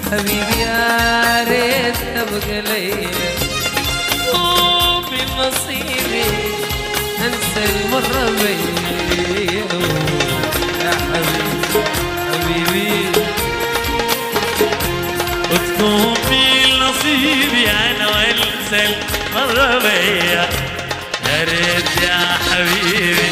حبيبي يا ريت تبقى ليا ومن نصيبي انسى المرة بيا يا حبيبي حبيبي وتكون في نصيبي انا وانسى المرة بيا يا ريت يا حبيبي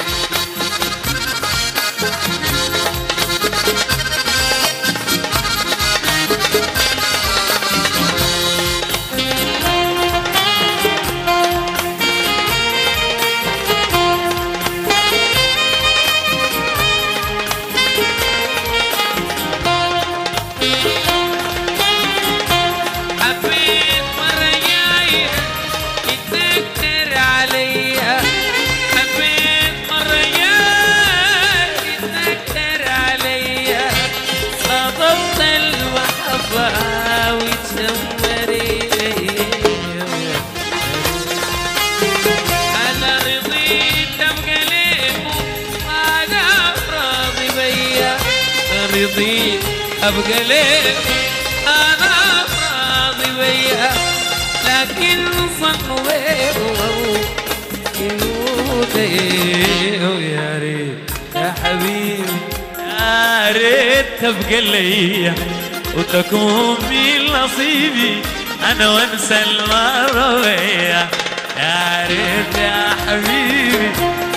حبيت مرة جاية يتذكر عليا حبيت مرة جاية يتذكر عليا صادفت المحبة وتشمري أنا رضيت أبقى ليكم ما دام راضي بيا أنا رضيت أبقى ليكم أنا راضي بيا لكن صنوا يا ريت يا حبيبي يا ريت تبقى ليا وتكون في نصيبي انا وانسى المرة بيا يا ريت يا حبيبي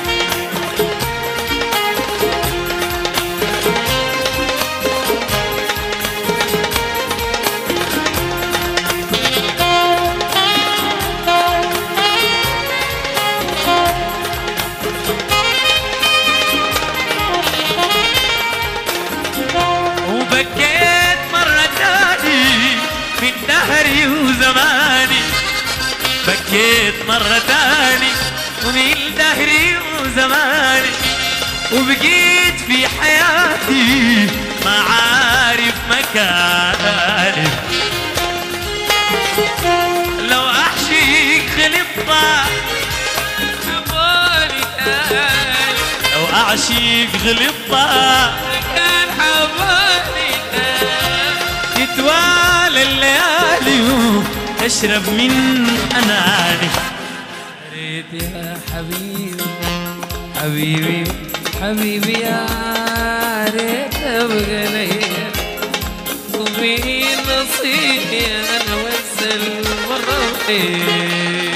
وبكيت مرة تاني من دهري وزماني بكيت مرة تاني ومن دهري وزماني وبقيت في حياتي ما عارف مكاني لو أحشيك غلطة حبوني تاني لو أعشيك غلطة كان حبوني تاني تتوالى الليالي وتشرب من أناني ريت يا حبيبي حبيبي حبيبي يا ريت ابقى ليا وفي نصيبي انا وانسى المرة فيه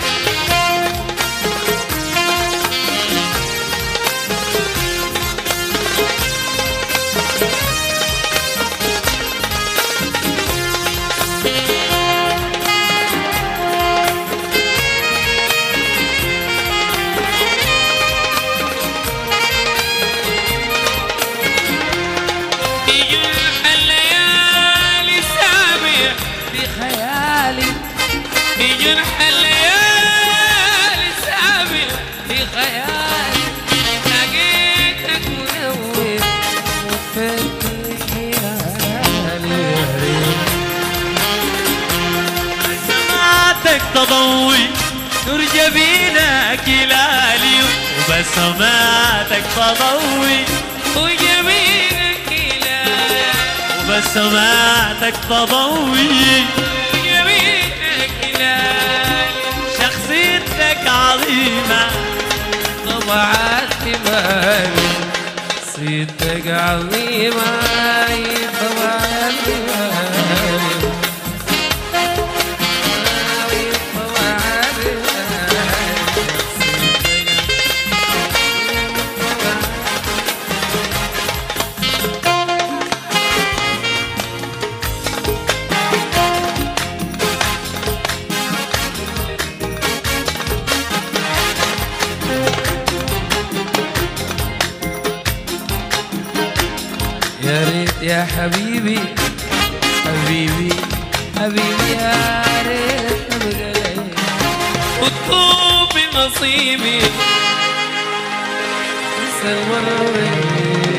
يجرح الليالي سامع في خيالي يجرح الليالي سامع في خيالي لقيتك منور وفاتني خيالي سمعتك تضوي نور جبينك هلالي وبسماتك تضوي وجميلك إلهي وبسماتك تضوي وجميلك إلهي شخصيتك عظيمة طبعات بالي صيتك عظيمة طبعات بالي طبعات يا ريت يا حبيبي حبيبي حبيبي يا ريت ابقى ليا وتكون بنصيبي انسى المرة